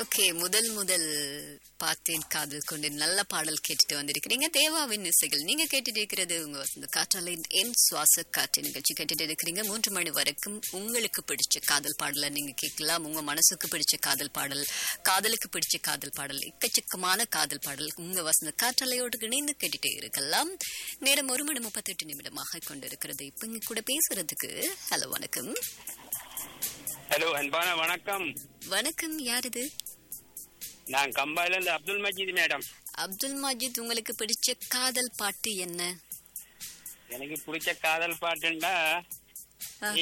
okay முதல் முதல் பார்த்தேன் காதல் கொண்டு நல்ல பாடல் கேட்டுட்டு வந்திருக்கிறீங்க தேவாவின் இசைகள் நீங்க கேட்டுட்டு இருக்கிறது உங்க வசந்த காற்றாலையின் என் சுவாச காற்று நிகழ்ச்சி கேட்டுட்டு இருக்கிறீங்க மூன்று மணி வரைக்கும் உங்களுக்கு பிடிச்ச காதல் பாடலை நீங்க கேட்கலாம் உங்க மனசுக்கு பிடிச்ச காதல் பாடல் காதலுக்கு பிடிச்ச காதல் பாடல் எக்கச்சக்கமான காதல் பாடல் உங்க வசந்த காற்றாலையோடு இணைந்து கேட்டுட்டே இருக்கலாம் நேரம் ஒரு மணி முப்பத்தெட்டு நிமிடமாக கொண்டிருக்கிறது இப்ப இங்க கூட பேசுறதுக்கு ஹலோ வணக்கம் ஹலோ அன்பான வணக்கம் வணக்கம் யார் இது நான் கம்பாயில இருந்து அப்துல் மஜீத் மேடம் அப்துல் மஜித் உங்களுக்கு பிடிச்ச காதல் பாட்டு என்ன எனக்கு பிடிச்ச காதல் பாட்டுன்னா